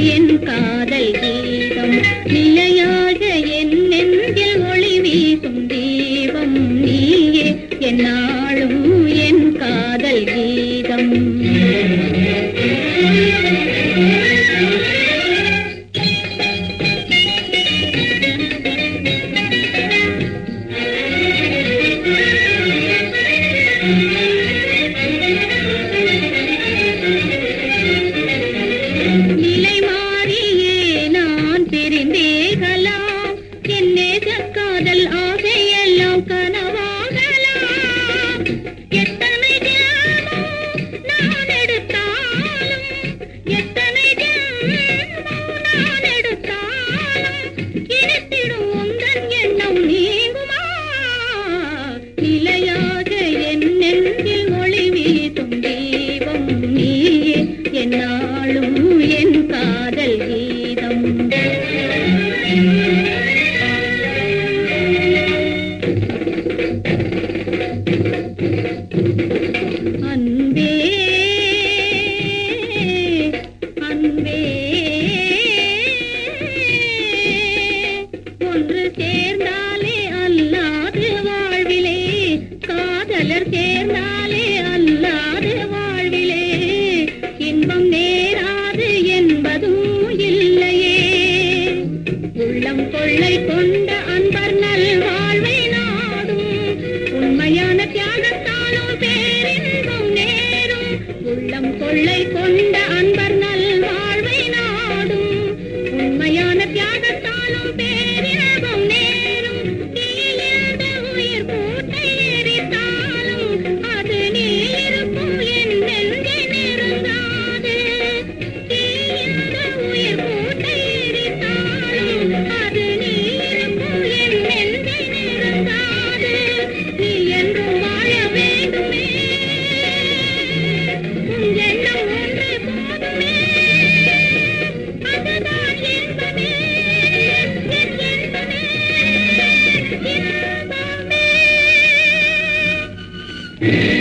என் காதல் கீதம் நிலையாக என் நெஞ்சில் ஒளி வீசும் தீபம் நீயே என்னாலும் என் காதல் கீதம் நிலை மாறியே நான் பிரிந்தேகலாம் என் நேச காதல் ஆசையெல்லாம் கனவாகலாம் எத்தனை ஜென்மம் நான் எடுத்தாலும் எத்தனை ஜென்மம் நான் எடுத்தாலும் இனித்திடும் உந்தன் எண்ணம் நீங்குமா நிலையாக என் நெஞ்சில் ஒளி வீசும் தீபம் நீயே என்னாலும் என் காதல் கீதம் அன்பே அன்பே ஒன்று சேர்ந்தாலே அல்லாது வாழ்விலே காதலர் சேர்ந்தாலே அல்லாது வாழ்விலே இன்பம் நேராது என்பதும் இல்லையே உள்ளம் கொள்ளை கொண்ட அன்பர் நல் வாழ்வை நாடும் உண்மையான தியாகத்தாலும் பேரின்பம் நேரும் உள்ளம் கொள்ளை கொண்ட அன்பர் நல் வாழ்வை நாடும் உண்மையான தியாகத்தாலும் பேரின்பம் நேரும் தீயில்த உயிர் கூட்டை எரித்தாலும் அது நீ இருக்கும் என் நெஞ்சை நெருங்காது தீயில்த உயிர் கூட்டை எரித்தாலும் அது நீ இருக்கும் என் நெஞ்சை நெருங்காது நீ என்றும் வாழ வேண்டுமே உன் எண்ணம் ஒன்று போதுமே அதுதான் இன்பமே என் இன்பமே இன்பமே